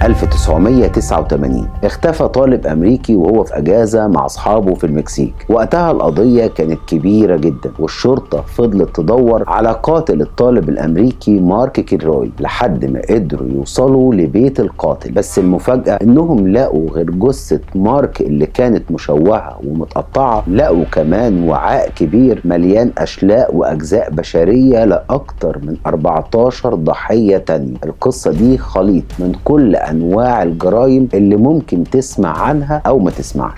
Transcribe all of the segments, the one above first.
1989 اختفى طالب أمريكي وهو في أجازة مع أصحابه في المكسيك وقتها القضية كانت كبيرة جدا والشرطة فضلت تدور على قاتل الطالب الأمريكي مارك كيروي لحد ما قدروا يوصلوا لبيت القاتل بس المفاجأة إنهم لقوا غير جثة مارك اللي كانت مشوهة ومتقطعة لقوا كمان وعاء كبير مليان أشلاء وأجزاء بشرية لأكتر من 14 ضحية تانية القصة دي خليط من كل أنواع الجرائم اللي ممكن تسمع عنها أو ما تسمعش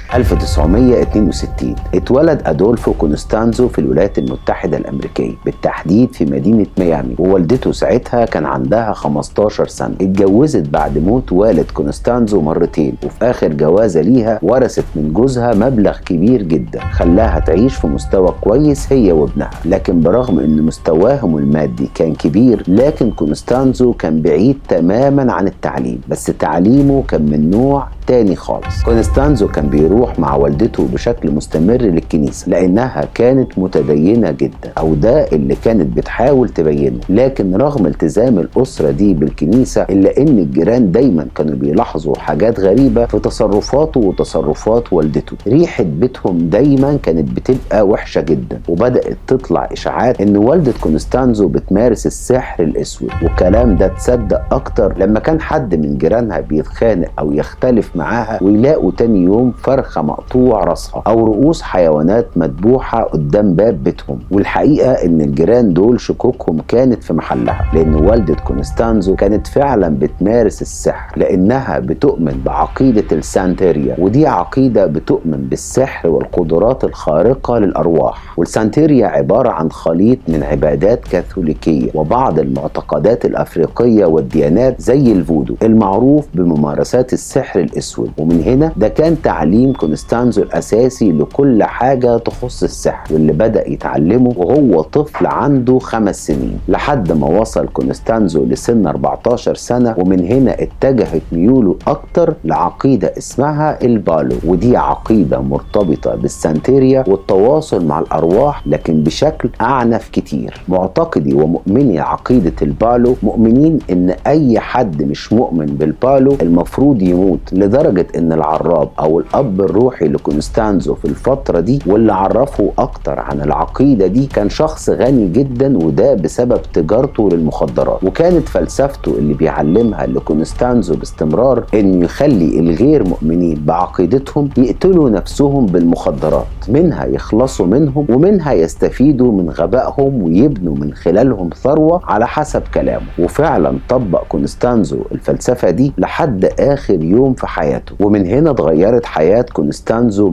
1962 اتولد أدولفو كونستانزو في الولايات المتحدة الأمريكية بالتحديد في مدينة ميامي ووالدته ساعتها كان عندها 15 سنة اتجوزت بعد موت والد كونستانزو مرتين وفي آخر جوازة ليها ورثت من جوزها مبلغ كبير جدا خلاها تعيش في مستوى كويس هي وابنها لكن برغم ان مستواهم المادي كان كبير لكن كونستانزو كان بعيد تماما عن التعليم بس تعليمه كان من نوع تاني خالص كونستانزو كان بيروح مع والدته بشكل مستمر للكنيسة لأنها كانت متدينة جدا أو ده اللي كانت بتحاول تبينه لكن رغم التزام الأسرة دي بالكنيسة إلا إن الجيران دايما كانوا بيلاحظوا حاجات غريبة في تصرفاته وتصرفات والدته ريحة بيتهم دايما كانت بتبقى وحشة جدا وبدأت تطلع إشاعات إن والدة كونستانزو بتمارس السحر الأسود والكلام ده تصدق أكتر لما كان حد من جيرانها بيتخانق أو يختلف معاها ويلاقوا تاني يوم فرخة مقطوع راسها أو رؤوس حيوانات مذبوحة قدام باب بيتهم والحقيقة إن الجيران دول شكوكهم كانت في محلها لأن والدة كونستانزو كانت فعلا بتمارس السحر لأنها بتؤمن بعقيدة السانتيريا ودي عقيدة بتؤمن بالسحر والقدرات الخارقة للأرواح والسانتيريا عبارة عن خليط من عبادات كاثوليكية وبعض المعتقدات الأفريقية والديانات زي الفودو المعروف بممارسات السحر الأسود ومن هنا ده كان تعليم كونستانزو الأساسي لكل حاجة تخص السحر واللي بدأ يتعلمه وهو طفل عنده خمس سنين لحد ما وصل كونستانزو لسن 14 سنة ومن هنا اتجهت ميوله أكتر لعقيدة اسمها البالو ودي عقيدة مرتبطة بالسانتيريا والتواصل مع الأرواح لكن بشكل أعنف كتير معتقدي ومؤمني عقيدة البالو مؤمنين إن أي حد مش مؤمن بالبالو المفروض يموت لدرجة إن العراب أو الأب الروحي لكونستانزو في الفترة دي واللي عرفه أكتر عن العقيدة دي كان شخص غني جدا وده بسبب تجارته للمخدرات وكانت فلسفته اللي بيعلمها لكونستانزو باستمرار إنه يخلي الغير مؤمنين بعقيدتهم يقتلوا نفسهم بالمخدرات منها يخلصوا منهم ومنها يستفيدوا من غبائهم ويبنوا من خلالهم ثروة على حسب كلامه وفعلا طبق كونستانزو الفلسفة دي لحد آخر يوم في حياته ومن هنا اتغيرت حياة كونستانزو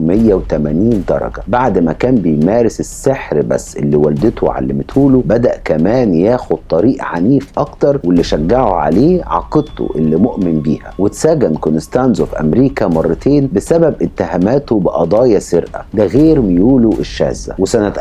180 درجة بعد ما كان بيمارس السحر بس اللي والدته علمته له بدأ كمان ياخد طريق عنيف أكتر واللي شجعه عليه عقيدته اللي مؤمن بيها واتسجن كونستانزو في أمريكا مرتين بسبب اتهاماته بقضايا سرقة ده غير ميوله الشاذة وسنة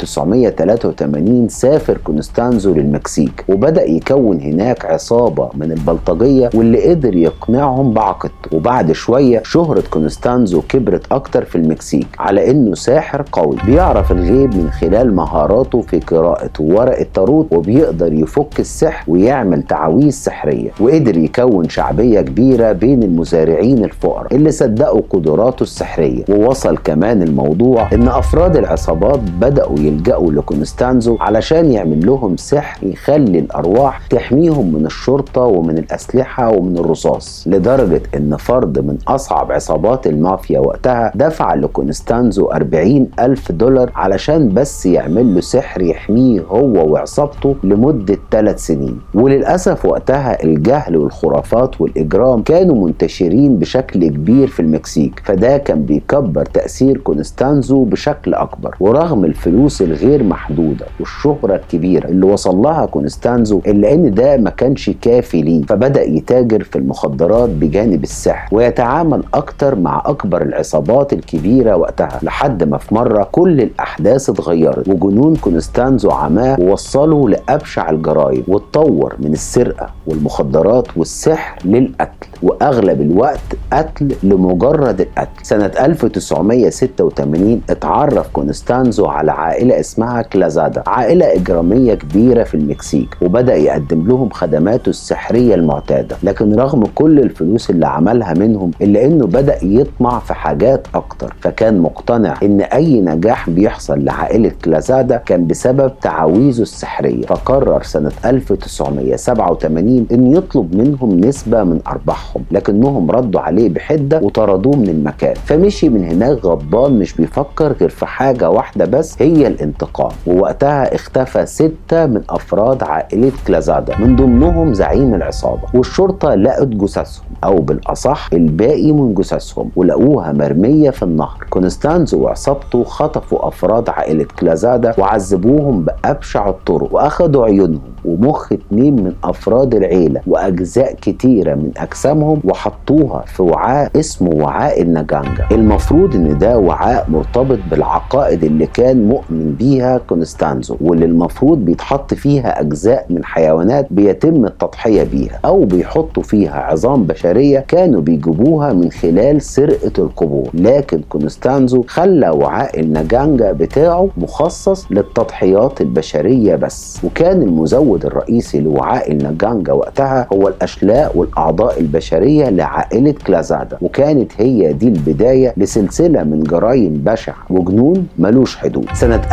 1983 سافر كونستانزو للمكسيك وبدأ يكون هناك عصابة من البلطجية واللي قدر يقنعهم بعقيدته وبعد شوية شهرة كونستانزو كبرت أكتر في المكسيك على إنه ساحر قوي بيعرف الغيب من خلال مهاراته في قراءة ورق التاروت وبيقدر يفك السحر ويعمل تعاويذ سحرية وقدر يكون شعبية كبيرة بين المزارعين الفقراء اللي صدقوا قدراته السحرية ووصل كمان الموضوع إن أفراد العصابات بدأوا يلجأوا لكونستانزو علشان يعمل لهم سحر يخلي الأرواح تحميهم من الشرطة ومن الأسلحة ومن الرصاص لدرجة إن فرد من أصعب عصابات المافيا وقتها دفع لكونستانزو 40 ألف دولار علشان بس يعمل له سحر يحميه هو وعصابته لمدة 3 سنين وللأسف وقتها الجهل والخرافات والإجرام كانوا منتشرين بشكل كبير في المكسيك فده كان بيكبر تأثير كونستانزو بشكل أكبر ورغم الفلوس الغير محدودة والشهرة الكبيرة اللي وصل لها كونستانزو إلا إن ده ما كانش كافي ليه فبدأ يتاجر في المخدرات بجانب السحر ويتعامل أكتر مع أكبر العصابات الكبيرة وقتها لحد ما في مرة كل الأحداث اتغيرت وجنون كونستانزو عماه ووصله لأبشع الجرائم واتطور من السرقة والمخدرات والسحر للقتل واغلب الوقت قتل لمجرد القتل سنة 1986 اتعرف كونستانزو على عائلة اسمها كلازادا عائلة إجرامية كبيرة في المكسيك وبدأ يقدم لهم خدماته السحرية المعتادة لكن رغم كل الفلوس اللي عملها منهم إلا إنه بدأ يطمع في حاجات أكتر فكان مقتنع إن أي نجاح بيحصل لعائلة كلازادا كان بسبب تعاويذه السحرية فقرر سنة 1987 إن يطلب منهم نسبة من أرباحهم لكنهم ردوا عليه بحدة وطردوه من المكان فمشي من هناك غضبان مش بيفكر غير في حاجة واحدة بس هي الانتقام ووقتها اختفى ستة من أفراد عائلة كلازادا من ضمنهم زعيم العصابة والشرطة لقت جثثهم أو بالأصح الباقي من جثثهم ولقوها مرمية في النهر كونستانزو وعصابته خطفوا أفراد عائلة كلازادا وعذبوهم بأبشع الطرق وأخدوا عيونهم ومخ اتنين من افراد العيله واجزاء كتيره من اجسامهم وحطوها في وعاء اسمه وعاء النجانجا المفروض ان ده وعاء مرتبط بالعقائد اللي كان مؤمن بيها كونستانزو واللي المفروض بيتحط فيها اجزاء من حيوانات بيتم التضحيه بيها او بيحطوا فيها عظام بشريه كانوا بيجيبوها من خلال سرقه القبور لكن كونستانزو خلى وعاء النجانجا بتاعه مخصص للتضحيات البشريه بس وكان المزود المزود الرئيسي لوعاء النجانجا وقتها هو الأشلاء والأعضاء البشرية لعائلة كلازادا وكانت هي دي البداية لسلسلة من جرائم بشع وجنون ملوش حدود سنة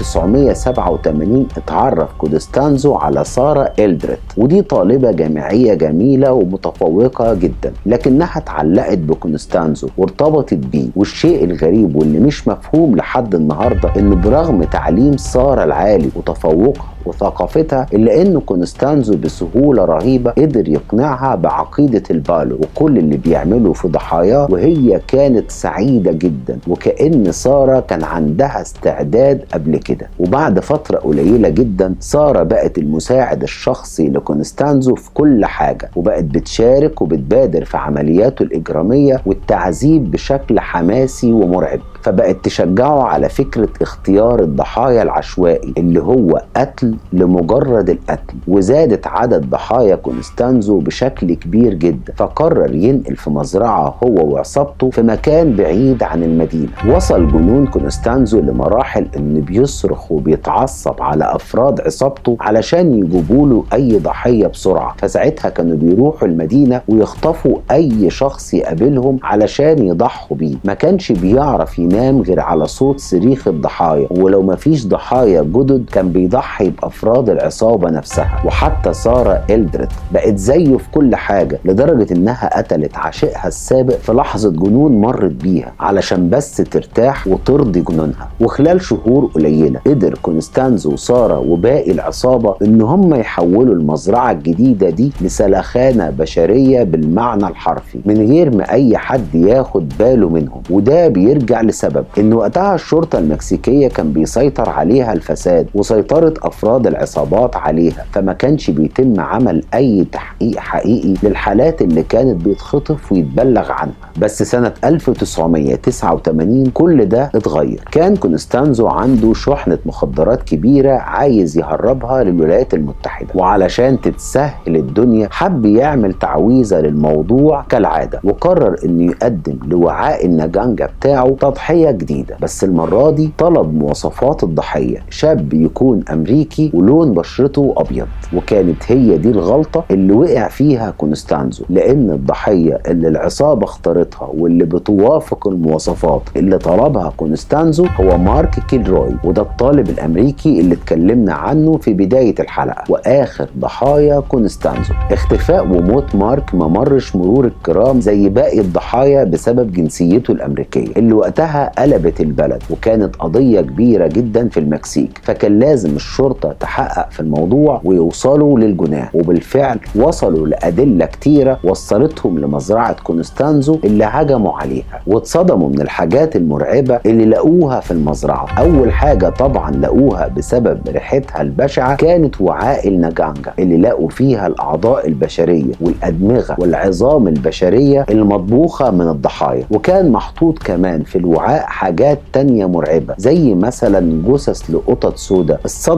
1987 اتعرف كودستانزو على سارة إلدريت ودي طالبة جامعية جميلة ومتفوقة جدا لكنها اتعلقت بكونستانزو وارتبطت بيه والشيء الغريب واللي مش مفهوم لحد النهاردة ان برغم تعليم سارة العالي وتفوقها وثقافتها الا ان كونستانزو بسهوله رهيبه قدر يقنعها بعقيده البالو وكل اللي بيعمله في ضحاياه وهي كانت سعيده جدا وكان ساره كان عندها استعداد قبل كده وبعد فتره قليله جدا ساره بقت المساعد الشخصي لكونستانزو في كل حاجه وبقت بتشارك وبتبادر في عملياته الاجراميه والتعذيب بشكل حماسي ومرعب فبقت تشجعه على فكره اختيار الضحايا العشوائي اللي هو قتل لمجرد القتل وزادت عدد ضحايا كونستانزو بشكل كبير جدا فقرر ينقل في مزرعه هو وعصابته في مكان بعيد عن المدينه وصل جنون كونستانزو لمراحل ان بيصرخ وبيتعصب على افراد عصابته علشان يجيبوا له اي ضحيه بسرعه فساعتها كانوا بيروحوا المدينه ويخطفوا اي شخص يقابلهم علشان يضحوا بيه ما كانش بيعرف ينام غير على صوت صريخ الضحايا ولو ما فيش ضحايا جدد كان بيضحي بافراد العصابه نفسها وحتى ساره إلدريت بقت زيه في كل حاجه لدرجه انها قتلت عشقها السابق في لحظه جنون مرت بيها علشان بس ترتاح وترضي جنونها وخلال شهور قليله قدر كونستانزو وساره وباقي العصابه ان هم يحولوا المزرعه الجديده دي لسلخانه بشريه بالمعنى الحرفي من غير ما اي حد ياخد باله منهم وده بيرجع لسبب ان وقتها الشرطه المكسيكيه كان بيسيطر عليها الفساد وسيطره افراد العصابات عليها فما كانش بيتم عمل اي تحقيق حقيقي للحالات اللي كانت بيتخطف ويتبلغ عنها بس سنه 1989 كل ده اتغير كان كونستانزو عنده شحنه مخدرات كبيره عايز يهربها للولايات المتحده وعلشان تتسهل الدنيا حب يعمل تعويذه للموضوع كالعاده وقرر انه يقدم لوعاء النجانجا بتاعه تضحيه جديده بس المره دي طلب مواصفات الضحيه شاب يكون امريكي ولون بشرته ابيض وكانت هي دي الغلطه اللي وقع فيها كونستانزو لان الضحيه اللي العصابه اختارتها واللي بتوافق المواصفات اللي طلبها كونستانزو هو مارك كيلروي وده الطالب الامريكي اللي اتكلمنا عنه في بدايه الحلقه واخر ضحايا كونستانزو اختفاء وموت مارك ما مرش مرور الكرام زي باقي الضحايا بسبب جنسيته الامريكيه اللي وقتها قلبت البلد وكانت قضيه كبيره جدا في المكسيك فكان لازم الشرطه تحقق في الموضوع ويوصلوا للجناه وبالفعل وصلوا لادله كتيره وصلتهم لمزرعه كونستانزو اللي هجموا عليها واتصدموا من الحاجات المرعبه اللي لقوها في المزرعه اول حاجه طبعا لقوها بسبب ريحتها البشعه كانت وعاء النجانجا اللي لقوا فيها الاعضاء البشريه والادمغه والعظام البشريه المطبوخه من الضحايا وكان محطوط كمان في الوعاء حاجات تانية مرعبه زي مثلا جثث لقطط سوداء الصدفه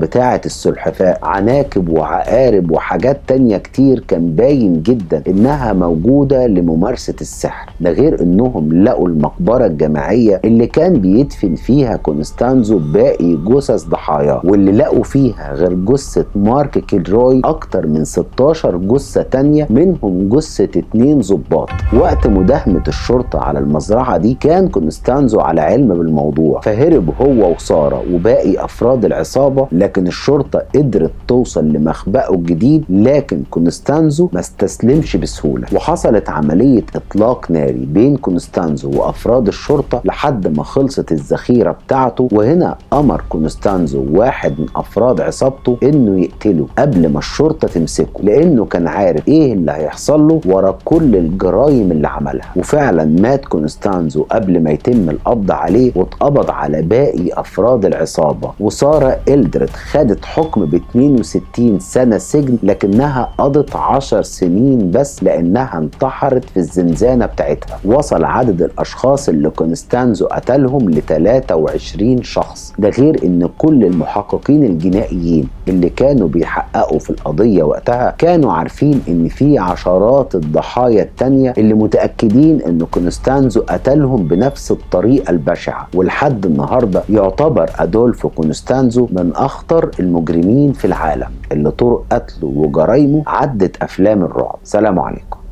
بتاعة السلحفاء عناكب وعقارب وحاجات تانية كتير كان باين جدا انها موجودة لممارسة السحر ده غير انهم لقوا المقبرة الجماعية اللي كان بيدفن فيها كونستانزو باقي جثث ضحاياه واللي لقوا فيها غير جثة مارك كيلروي اكتر من 16 جثة تانية منهم جثة اتنين ظباط وقت مداهمة الشرطة على المزرعة دي كان كونستانزو على علم بالموضوع فهرب هو وسارة وباقي افراد العصابة لكن الشرطة قدرت توصل لمخبأه الجديد لكن كونستانزو ما استسلمش بسهولة وحصلت عملية اطلاق ناري بين كونستانزو وافراد الشرطة لحد ما خلصت الذخيرة بتاعته وهنا امر كونستانزو واحد من افراد عصابته انه يقتله قبل ما الشرطة تمسكه لانه كان عارف ايه اللي هيحصل له ورا كل الجرائم اللي عملها وفعلا مات كونستانزو قبل ما يتم القبض عليه واتقبض على باقي افراد العصابة وسارة إلدرت خدت حكم ب 62 سنة سجن لكنها قضت 10 سنين بس لانها انتحرت في الزنزانة بتاعتها وصل عدد الاشخاص اللي كونستانزو قتلهم ل 23 شخص ده غير ان كل المحققين الجنائيين اللي كانوا بيحققوا في القضية وقتها كانوا عارفين ان في عشرات الضحايا التانية اللي متأكدين ان كونستانزو قتلهم بنفس الطريقة البشعة ولحد النهاردة يعتبر ادولفو كونستانزو من اخطر المجرمين في العالم اللي طرق قتله وجرايمه عدت افلام الرعب سلام عليكم